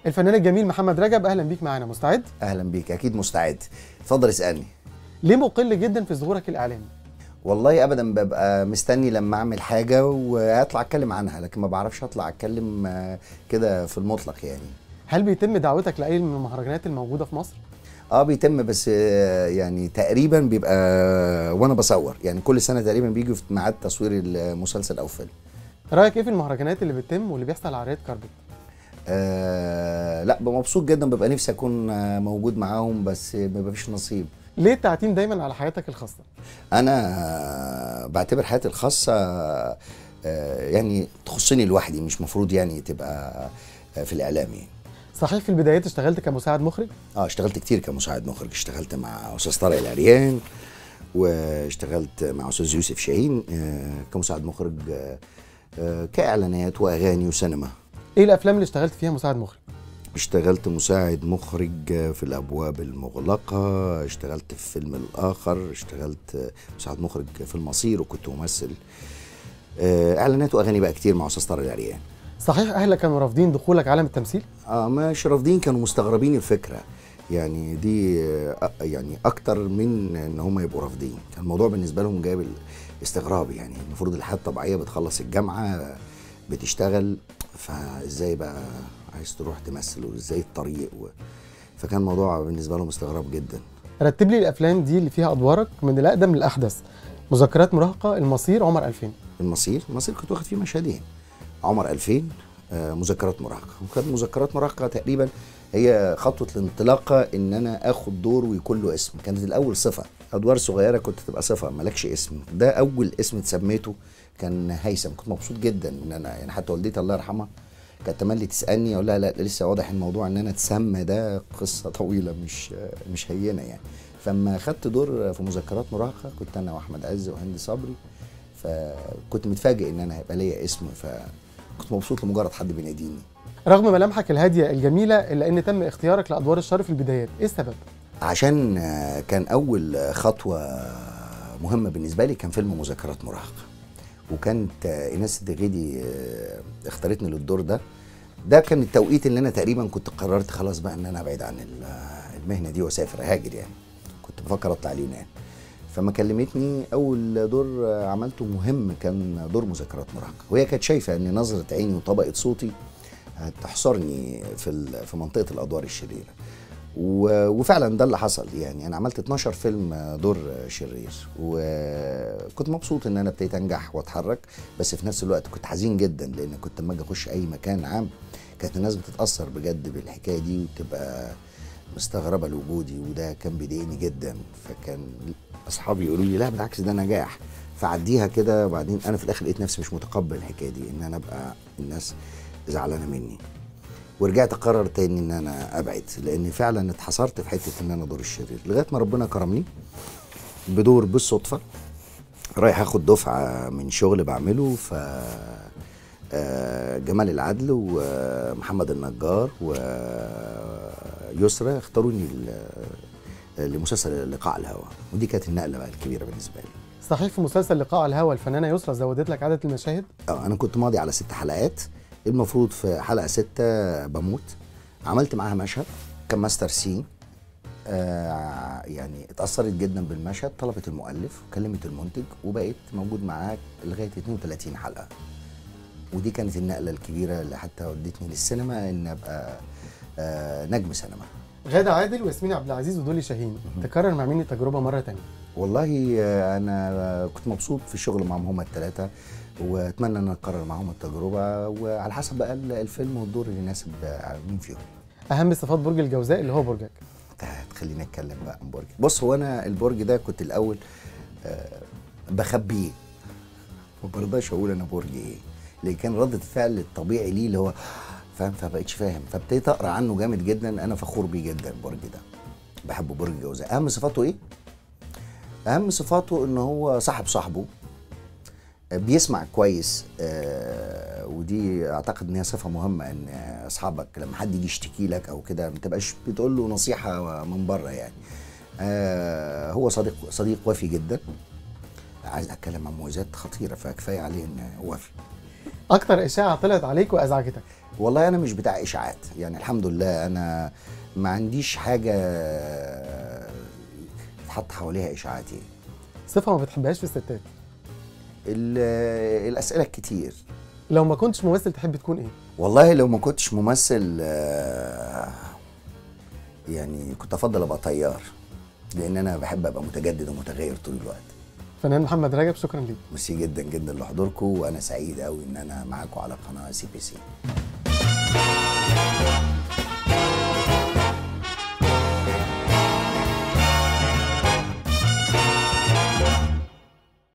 الفنان الجميل محمد رجب اهلا بيك معانا مستعد اهلا بيك اكيد مستعد اتفضل اسالني ليه مقل جدا في ظهورك الاعلامي والله ابدا ببقى مستني لما اعمل حاجه واطلع اتكلم عنها لكن ما بعرفش اطلع اتكلم آه، كده في المطلق يعني هل بيتم دعوتك لاي من المهرجانات الموجوده في مصر اه بيتم بس آه، يعني تقريبا بيبقى وانا بصور يعني كل سنه تقريبا بيجي في ميعاد تصوير المسلسل او فيلم رايك ايه في المهرجانات اللي بتتم واللي بيحصل على ريد كاربت آه لا ببقى مبسوط جدا ببقى نفسي اكون آه، موجود معاهم بس ما فيش نصيب ليه التعتيم دايما على حياتك الخاصه انا بعتبر حياتي الخاصه آه، يعني تخصني لوحدي مش مفروض يعني تبقى آه، في الاعلام يعني صحيح في البدايات اشتغلت كمساعد مخرج اه اشتغلت كتير كمساعد مخرج اشتغلت مع استاذ طارق العريان واشتغلت مع استاذ يوسف شاهين آه، كمساعد مخرج آه، آه، كاعلانات واغاني وسينما ايه الافلام اللي اشتغلت فيها مساعد مخرج اشتغلت مساعد مخرج في الابواب المغلقه اشتغلت في فيلم الاخر اشتغلت مساعد مخرج في المصير وكنت ممثل آه، اعلانات واغاني بقى كتير مع استاذ طارق العريان صحيح اهلك كانوا رافضين دخولك عالم التمثيل اه مش رافضين كانوا مستغربين الفكره يعني دي آه، يعني اكتر من ان هم يبقوا رافضين كان الموضوع بالنسبه لهم جايب الاستغراب يعني المفروض الحياه الطبيعيه بتخلص الجامعه بتشتغل فازاي بقى عايز تروح تمثل وازاي الطريق و... فكان الموضوع بالنسبه لهم استغراب جدا رتب لي الافلام دي اللي فيها ادوارك من الاقدم للاحدث مذكرات مراهقه المصير عمر 2000 المصير المصير كنت واخد فيه مشهدين عمر 2000 آه، مذكرات مراهقه وكانت مذكرات مراهقه تقريبا هي خطوه الانطلاقه ان انا اخد دور ويكون له اسم كانت الاول صفه ادوار صغيره كنت تبقى صفه مالكش اسم ده اول اسم اتسميته كان هيثم كنت مبسوط جدا ان انا يعني حتى والدتي الله يرحمها كانت تملي تسالني اقول لها لا لسه واضح الموضوع ان انا اتسمى ده قصه طويله مش مش هينه يعني فلما خدت دور في مذكرات مراهقه كنت انا واحمد عز وهند صبري فكنت متفاجئ ان انا هيبقى ليا اسم فكنت مبسوط لمجرد حد بيناديني رغم ملامحك الهاديه الجميله الا ان تم اختيارك لادوار الشر في البدايات ايه السبب عشان آه، كان اول خطوه مهمه بالنسبه لي كان فيلم مذكرات مراهقه وكانت آه، ايناس الدغيدي آه، اختارتني للدور ده ده كان التوقيت اللي انا تقريبا كنت قررت خلاص بقى ان انا ابعد عن ال- المهنه دي واسافر اهاجر يعني كنت بفكر اطلع اليونان فما كلمتني اول دور آه، عملته مهم كان دور مذكرات مراهقه وهي كانت شايفه ان نظره عيني وطبقه صوتي هتحصرني في ال- في منطقه الادوار الشريره و- وفعلا ده اللي حصل يعني انا عملت 12 فيلم دور شرير وكنت مبسوط ان انا ابتديت انجح واتحرك بس في نفس الوقت كنت حزين جدا لان كنت لما اجي اخش اي مكان عام كانت الناس بتتاثر بجد بالحكايه دي وتبقى مستغربه لوجودي وده كان بيضايقني جدا فكان اصحابي يقولوا لي لا بالعكس ده نجاح فعديها كده وبعدين انا في الاخر لقيت نفسي مش متقبل الحكايه دي ان انا ابقى الناس زعلانه مني ورجعت اقرر تاني ان انا ابعد لان فعلا اتحصرت في حته ان انا دور الشرير لغايه ما ربنا كرمني بدور بالصدفه رايح اخد دفعه من شغل بعمله ف آه، جمال العدل ومحمد النجار ويسرى اختاروني ل- لمسلسل لقاء على الهواء ودي كانت النقله بقى الكبيره بالنسبه لي صحيح في مسلسل لقاء على الهوا الفنانه يسرا زودت لك عدد المشاهد اه انا كنت ماضي على ست حلقات المفروض في حلقه ستة بموت عملت معاها مشهد كان ماستر سين آه يعني اتأثرت جدا بالمشهد طلبت المؤلف وكلمت المنتج وبقيت موجود معاك لغاية 32 حلقة ودي كانت النقلة الكبيرة اللي حتى ودتني للسينما ان ابقى آه نجم سينما غادة عادل وياسمين عبد العزيز ودولي شاهين تكرر مع مين التجربه مره تانية والله آه، انا كنت مبسوط في الشغل معاهم هما الثلاثه واتمنى ان أنا اكرر معاهم التجربه وعلى حسب بقى ال- الفيلم والدور اللي يناسب آه، مين فيهم اهم صفات برج الجوزاء اللي هو برجك انت هتخليني اتكلم بقى عن برج بص هو انا البرج ده كنت الاول آه، بخبيه ما برضاش اقول انا برج ايه لان كان ردة الفعل الطبيعي ليه اللي هو فاهم فبقيتش فاهم فابتديت اقرا عنه جامد جدا انا فخور بيه جدا البرج ده بحبه برج الجوزاء اهم صفاته ايه اهم صفاته ان هو صاحب صاحبه بيسمع كويس آه ودي اعتقد ان هي صفه مهمه ان اصحابك لما حد يجي يشتكي لك او كده ما تبقاش بتقول له نصيحه من بره يعني آه هو صديق صديق وفي جدا عايز اتكلم عن مميزات خطيره فكفايه عليه ان وفي اكتر اشاعه طلعت عليك وازعجتك والله انا مش بتاع اشاعات يعني الحمد لله انا ما عنديش حاجه تحط حواليها اشاعات يعني صفه ما بتحبهاش في الستات ال- الاسئله كتير لو ما كنتش ممثل تحب تكون ايه والله لو ما كنتش ممثل آه، يعني كنت افضل ابقى طيار لان انا بحب ابقى متجدد ومتغير طول الوقت فنان محمد رجب شكرا ليك ميرسي جدا جدا لحضوركم وانا سعيد قوي ان انا معاكم على قناه سي بي سي